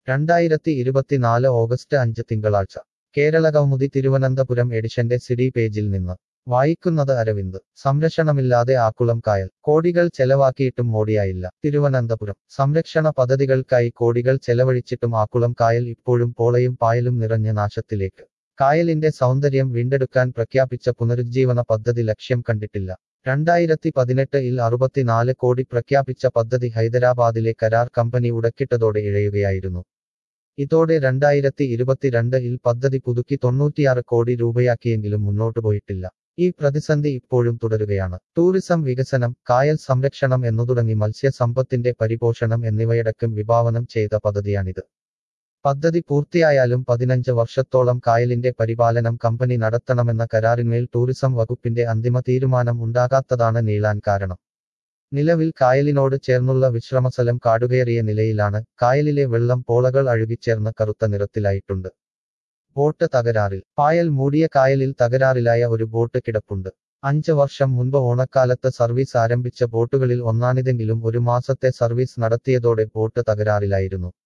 രണ്ടായിരത്തി ഇരുപത്തിനാല് ഓഗസ്റ്റ് അഞ്ച് തിങ്കളാഴ്ച കേരളകൗമുദി തിരുവനന്തപുരം എഡിഷന്റെ സിഡി പേജിൽ നിന്ന് വായിക്കുന്നത് അരവിന്ദ് സംരക്ഷണമില്ലാതെ ആക്കുളം കായൽ കോടികൾ ചെലവാക്കിയിട്ടും മോടിയായില്ല തിരുവനന്തപുരം സംരക്ഷണ പദ്ധതികൾക്കായി കോടികൾ ചെലവഴിച്ചിട്ടും ആക്കുളം കായൽ ഇപ്പോഴും പോളയും പായലും നിറഞ്ഞ നാശത്തിലേക്ക് കായലിന്റെ സൗന്ദര്യം വീണ്ടെടുക്കാൻ പ്രഖ്യാപിച്ച പുനരുജ്ജീവന പദ്ധതി ലക്ഷ്യം കണ്ടിട്ടില്ല രണ്ടായിരത്തി പതിനെട്ട് ഇൽ അറുപത്തിനാല് കോടി പ്രഖ്യാപിച്ച പദ്ധതി ഹൈദരാബാദിലെ കരാർ കമ്പനി ഉടക്കിട്ടതോടെ ഇഴയുകയായിരുന്നു ഇതോടെ രണ്ടായിരത്തി ഇരുപത്തിരണ്ട് ഇൽ പദ്ധതി പുതുക്കി തൊണ്ണൂറ്റിയാറ് കോടി രൂപയാക്കിയെങ്കിലും മുന്നോട്ടു പോയിട്ടില്ല ഈ പ്രതിസന്ധി ഇപ്പോഴും തുടരുകയാണ് ടൂറിസം വികസനം കായൽ സംരക്ഷണം എന്നു തുടങ്ങി മത്സ്യസമ്പത്തിന്റെ പരിപോഷണം എന്നിവയടക്കം വിഭാവനം ചെയ്ത പദ്ധതിയാണിത് പദ്ധതി പൂർത്തിയായാലും പതിനഞ്ച് വർഷത്തോളം കായലിന്റെ പരിപാലനം കമ്പനി നടത്തണമെന്ന കരാറിന്മേൽ ടൂറിസം വകുപ്പിന്റെ അന്തിമ തീരുമാനം ഉണ്ടാകാത്തതാണ് നീളാൻ കാരണം നിലവിൽ കായലിനോട് ചേർന്നുള്ള വിശ്രമസ്ഥലം കാടുകയറിയ നിലയിലാണ് കായലിലെ വെള്ളം പോളകൾ അഴുകിച്ചേർന്ന് കറുത്ത നിറത്തിലായിട്ടുണ്ട് ബോട്ട് തകരാറിൽ പായൽ മൂടിയ കായലിൽ തകരാറിലായ ഒരു ബോട്ട് കിടപ്പുണ്ട് അഞ്ച് വർഷം മുൻപ് ഓണക്കാലത്ത് സർവീസ് ആരംഭിച്ച ബോട്ടുകളിൽ ഒന്നാണിതെങ്കിലും ഒരു മാസത്തെ സർവീസ് നടത്തിയതോടെ ബോട്ട് തകരാറിലായിരുന്നു